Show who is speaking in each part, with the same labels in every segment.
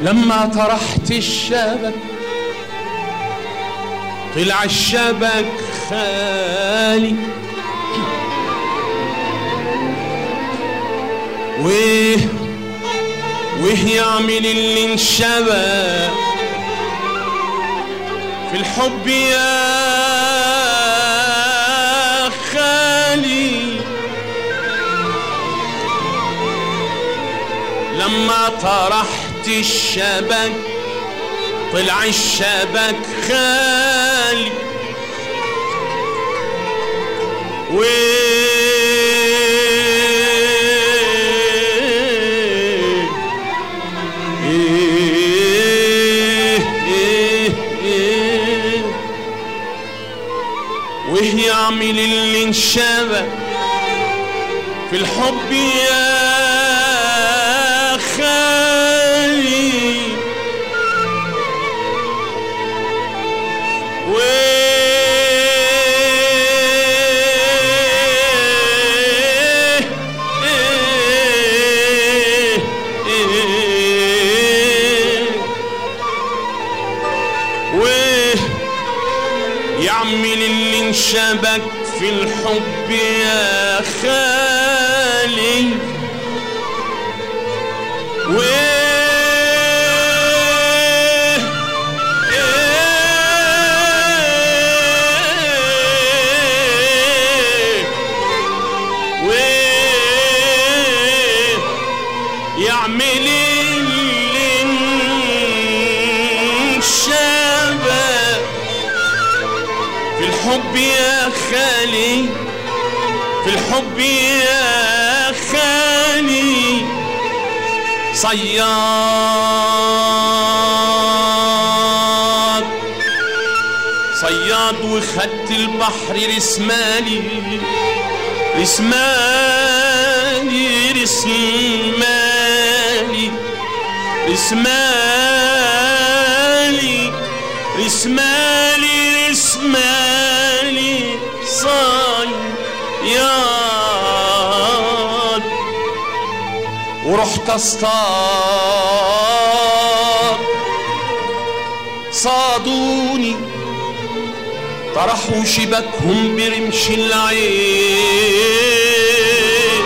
Speaker 1: لما طرحت الشبك طلع الشبك خالي ويه ويه يعمل اللي انشبك في الحب يا خالي لما طرحت الشبك طلع الشبك خالي و وهي يعمل اللي انشبك في الحب يا خالي و و يعمل اللي انشبك في الحب يا خالي و و يعمل اللي انشبك في الحب يا خالي في الحب يا خالي صياد صياد وخدت البحر رسمالي رسمالي رسمالي رسمالي رسمالي رسمالي صياد ورحت اصطاد صادوني طرحوا شبكهم برمش العين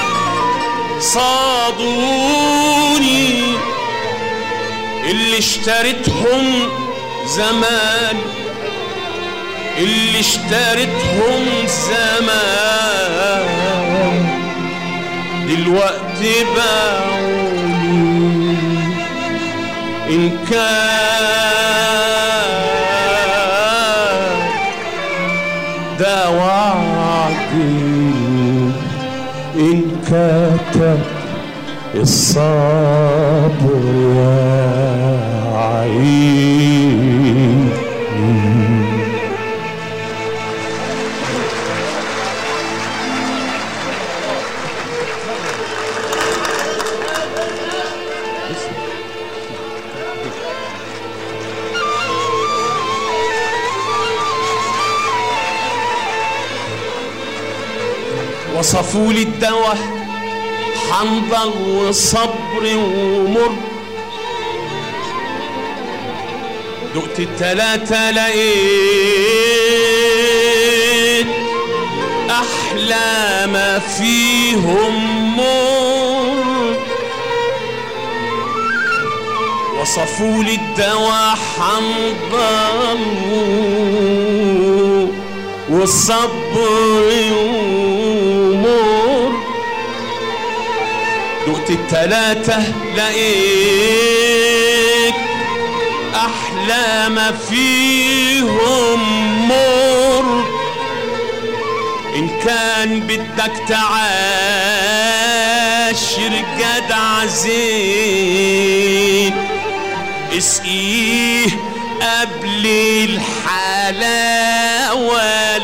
Speaker 1: صادوني اللي اشتريتهم زمان اللي اشتريتهم زمان دلوقتي باعوني إن كان ده وعدي إن كتب الصبر يا عين وصفوا لي الدواء حنظل وصبر ومر دقت التلاتة لقيت أحلى ما فيهم مر وصفوا لي الدواء حنظل والصبر ومر دقت التلاتة لقيت أحلى ما فيهم مر إن كان بدك تعاشر جدع زين اسقيه قبل الحلاوة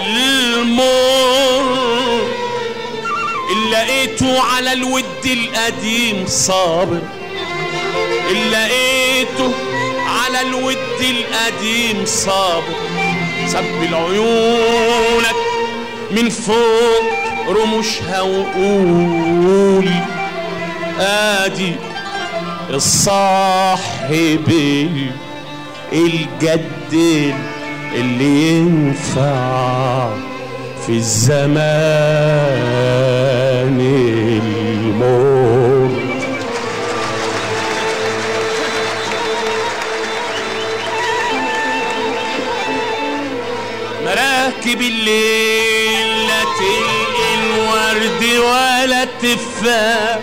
Speaker 1: المر اللي لقيته على الود القديم صابر اللي لقيته على الود القديم صابر سبل عيونك من فوق رموشها وقول ادي الصاحب الجد اللي ينفع في الزمان المر مراكب الليل لا تلقي الورد ولا التفاح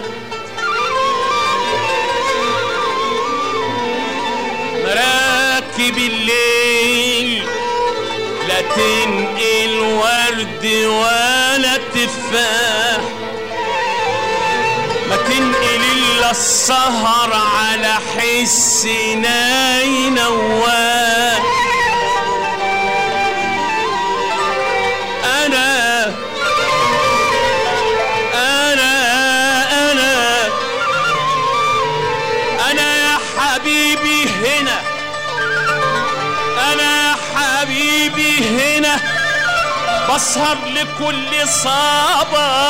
Speaker 1: مراكب الليل لا تنقل ورد ولا تفاح ما تنقل الا السهر على حس ناي نواح انا انا انا انا يا حبيبي هنا انا يا حبيبي هنا بسهر لكل صباح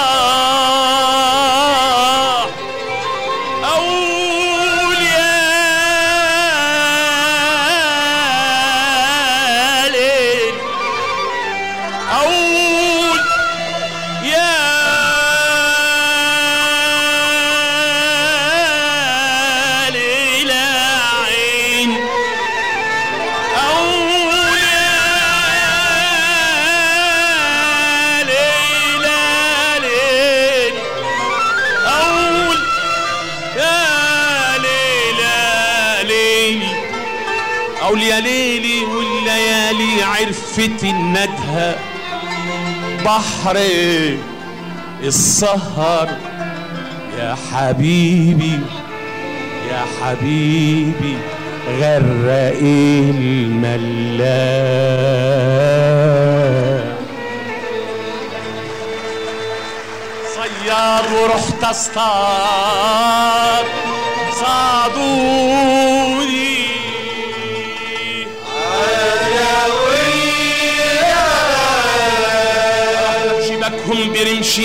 Speaker 1: اقول يا ليل اقول يا ليل عين أقول يا ليل ليل أقول يا ليل ليل أقول يا ليلي والليالي عرفت الندهة بحر السهر يا حبيبي يا حبيبي غرق الملاح صياد ورحت اصطاد صادوني شبكهم برمش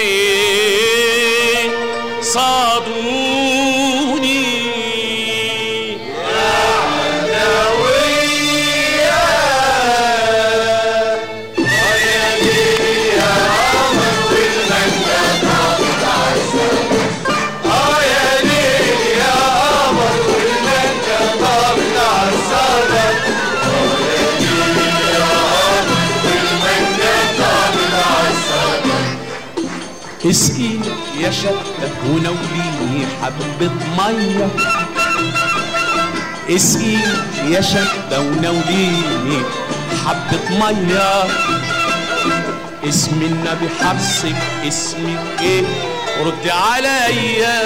Speaker 1: العين صادوني اسقيني يا شبك ونوليني حبة مية اسقيني يا شبة ونوليني حبة مية اسم النبي حرصك اسمك ايه رد عليا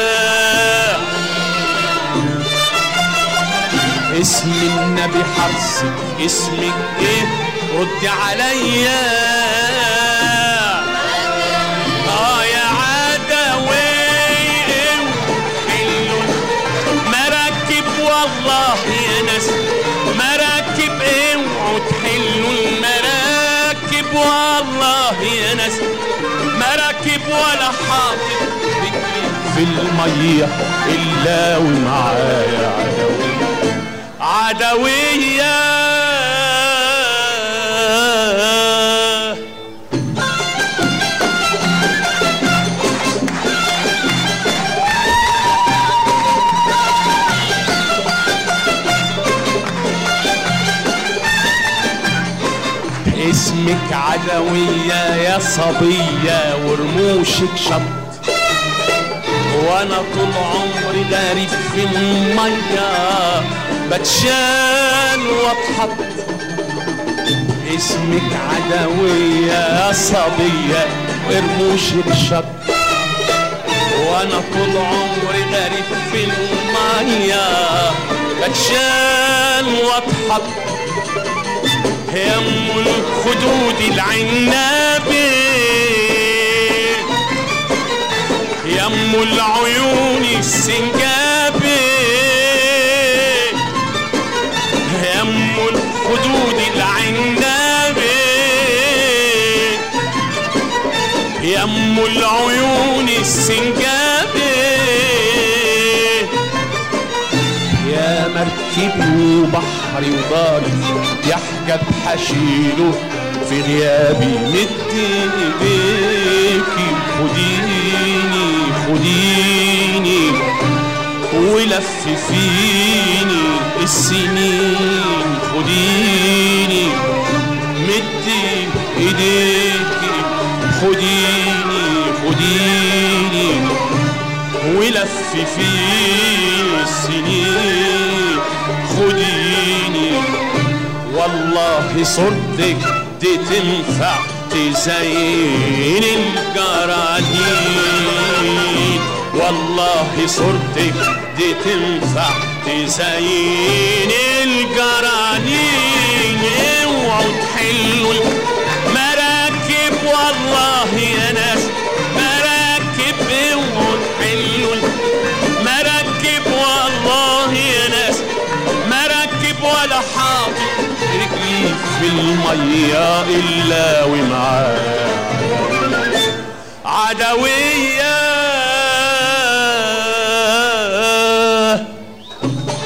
Speaker 1: اسم النبي حرصك اسمك ايه رد عليا اه يا عدوي حلو مراكب والله يا ناس مراكب اوعوا تحلوا المراكب والله يا ناس مراكب ولا حاطط رجلي في المية إلا ومعايا عدوية عدوية اسمك عدوية يا صبية ورموشك شط وانا طول عمري داري في المية بتشال واتحط اسمك عدوية يا صبية ورموشك شط وانا طول عمري داري في المية بتشال واتحط يم الخدود العنابي يم العيون السنجابي يم الخدود العنابي يم العيون السنجابي مركبي وبحري وداري يحجب حشيله في غيابي مد ايديكي خديني خديني ولففيني السنين خديني مدي ايديكي خديني خديني ولففيني السنين خديني والله صورتك دي تنفع تزين الجرانين والله صورتك دي تنفع تزين الجرانين اوعوا تحلوا المراكب والله يا ناس مراكب اوعوا تحلوا المراكب والله يا ناس مراكب ولا حاطط رجلي في المية إلا ومعاه عدوية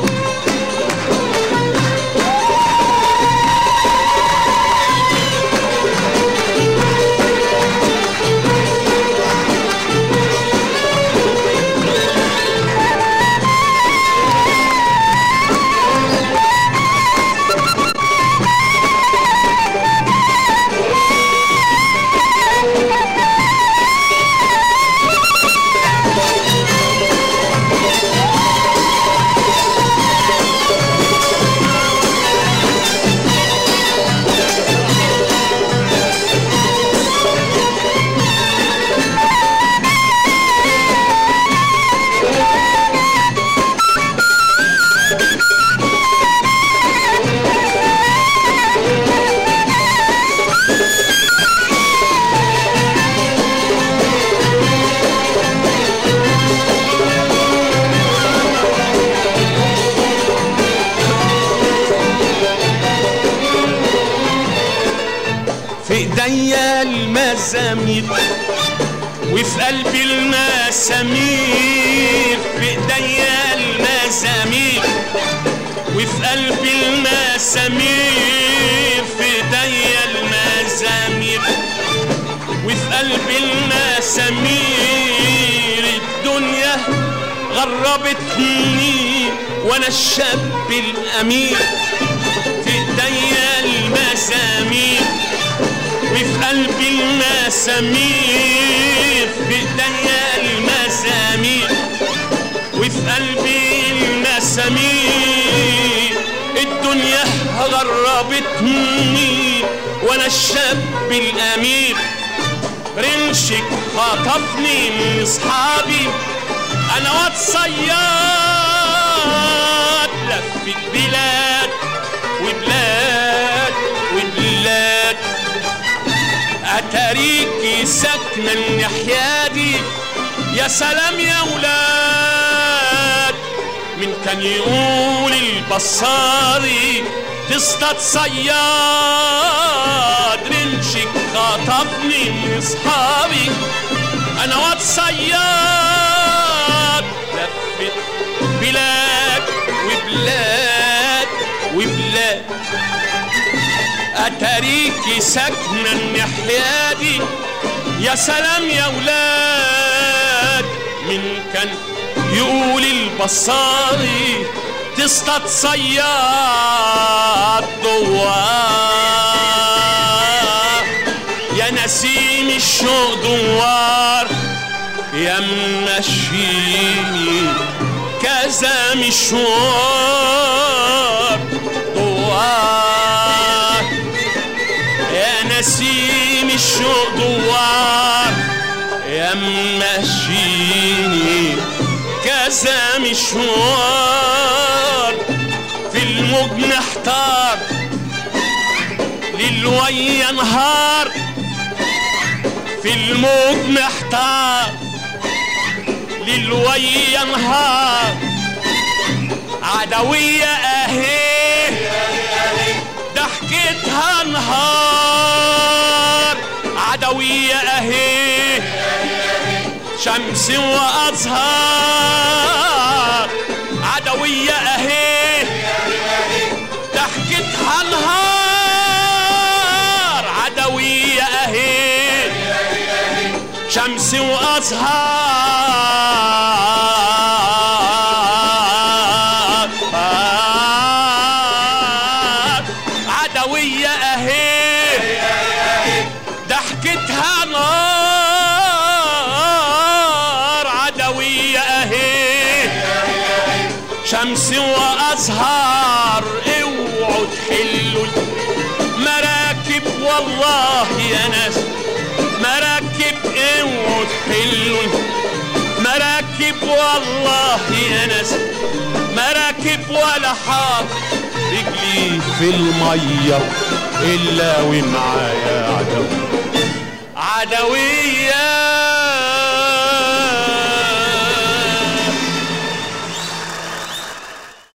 Speaker 1: في ايديا المزامير وفي قلبي المسامير في ايديا المزامير وفي قلبي المسامير في ايديا المزامير وفي قلبي المسامير الدنيا غربتني وانا الشاب الامير في ايديا المسامير وفي قلبي المسامير في ايديا المسامير وفي قلبي المسامير الدنيا غربتني وانا الشاب الامير رنشك خطفني من اصحابي انا واد صياد لفت بلاد وبلاد وبلاد اتاريكي ساكنه الناحيه دي يا سلام يا ولاد من كان يقول البصاري تصطاد صياد رنشك خطفني من اصحابي انا واد صياد لفت بلاد وبلاد وبلاد اتاريكي ساكنه الناحيه دي يا سلام يا ولاد من كان يقول البصاري تصطاد صياد دوار يا نسيم الشوق دوار يا مشيني كذا مشوار دوار يا نسيم الشوق دوار يا مشيني كذا مشوار في الموج محتار ليل ويا نهار في الموج محتار ليل ويا نهار عدوية اهي ضحكتها نهار عدوية اهي شمس وازهار عدوية اهي شمس وأزهار عدوية أهي ضحكتها نار عدوية أهي شمس وأزهار اوعوا تحلوا مراكب والله يا ناس مراكب اوعوا تحلوا مراكب والله يا ناس مراكب ولا حاط رجلي في المية إلا ومعايا عدو عدوي